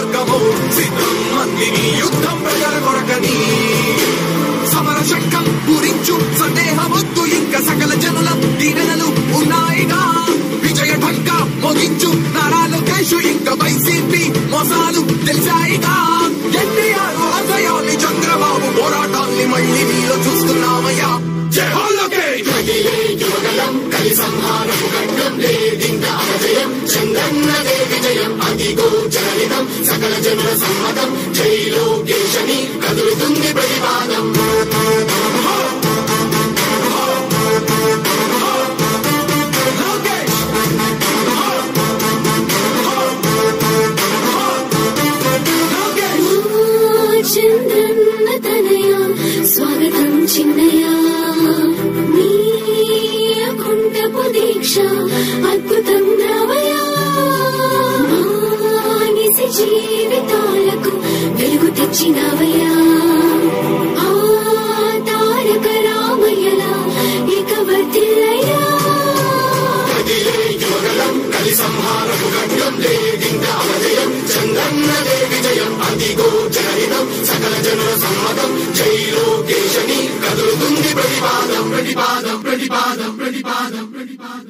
వర్గము సిద్ధం మందిని యుద్ధం ప్రజల కొరకని సమర శంఖం పూరించు సందేహమొద్దు ఇంకా సకల జనుల దీవెనలు ఉన్నాయిగా విజయ ఢంక మోగించు నారా లోకేష్ ఇంకా వైసీపీ మోసాలు తెలిసాయిగా ఎన్టీఆర్ ఆశయాన్ని చంద్రబాబు పోరాటాన్ని మళ్ళీ నీలో చూస్తున్నామయ్యా జై హో లోకేష్ యువగలం కలి సంహారపు ఖడ్గం లేదింక అపజయం చంద్రన్నదే విజయం అదిగో జననితం సకల జనుల సమ్మతం జై లోకేశని కదులుతుంది ప్రతిపాదం లోకేష్ లోకేష్ చంద్రన్న తనయ స్వాగతం చిన్నయ కుంటపు దీక్ష అద్భుతం రావయ మానిసి జీవితాలకు వెలుగు తెచ్చినవయ్యా ఆ తారక రామయ్యలా ఇక వర్తిల్లయ్యా కదిలే యువగలం కలి సంహారపు ఖడ్గం లేదింక అపజయం చంద్రన్నదే విజయం అదిగో జననితం సకల జనుల సమ్మతం జై లోకేశని కదులుతుంది ప్రతిపాదం ప్రతిపాదం ప్రతిపాదం ప్రతిపాదం ప్రతిపాదం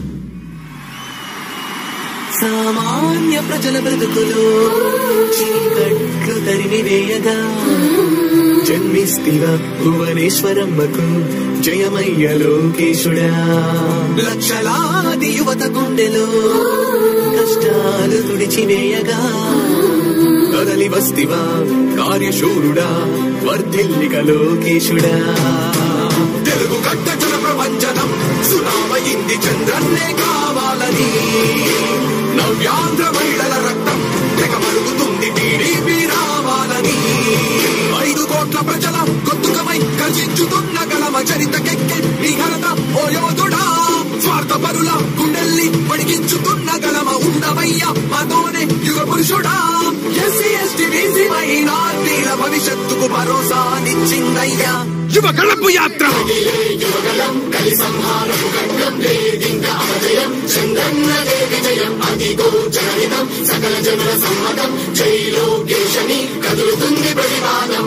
సామాన్య ప్రజల బ్రతుకులు చీకట్లు తరిమి వేయగా జన్మిస్తివ భువనేశ్వరమ్మకు జయమయ్య లోకేశుడా లక్షలాది యువత గుండెలో కష్టాలు తుడిచివేయగా కదలి వస్తివా కార్యశూరుడా వర్ధిల్లిక లోకేశుడా తెలుగు గడ్డ జన ప్రపంచనం సునామయింది చంద్రన్నే కావాలని నవ్యాంధ్ర మహిళల రక్తం తెగ మరుగుతుంది టీడీపీ రావాలని ఐదు కోట్ల ప్రజల కొత్తుకమై గర్జించుతున్న గలమ చరితకెక్కి నీ ఘనత ఓ యోధుడా స్వార్థ పరుల గుండెల్ని పడిగించుతున్న గలమ ఉండవయ్య మాతోనే యుగ పురుషుడా ఎస్సీ ఎస్టీ బీసీ మైనార్టీల భవిష్యత్తుకు భరోసానిచ్చిందయ్యా యువ గళపు యాత్ర యువగలం కలి సంహారపు ఖడ్గం లేదింక అపజయం చంద్రన్నదే విజయం అదిగో జననితం సకల జనుల సమ్మతం జై లోకేశని కదులుతుంది ప్రతిపాదం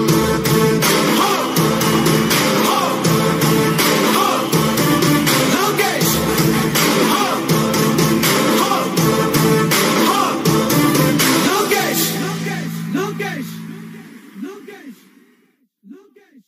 లోకేష్ లోకేష్ లోకేష్ లోకేష్ లోకేష్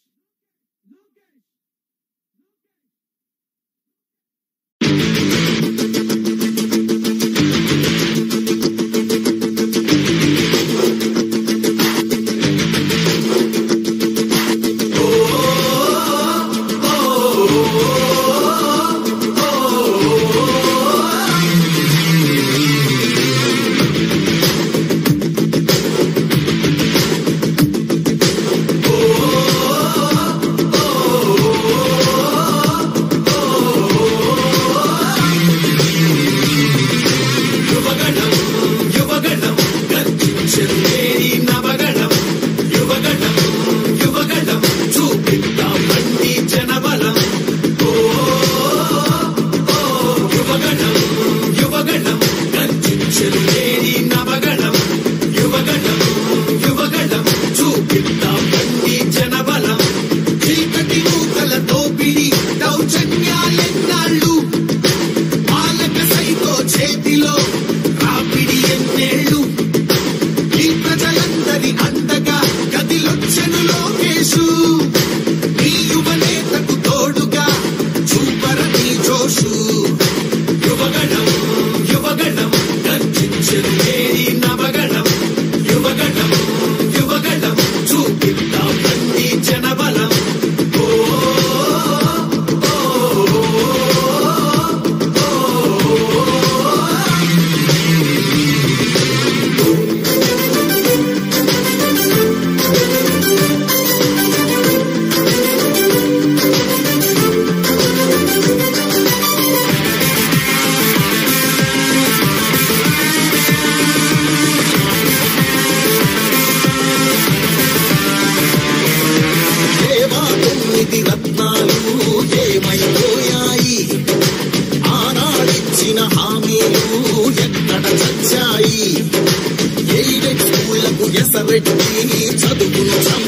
చదువు ఎసరెట్టి చదువును చమ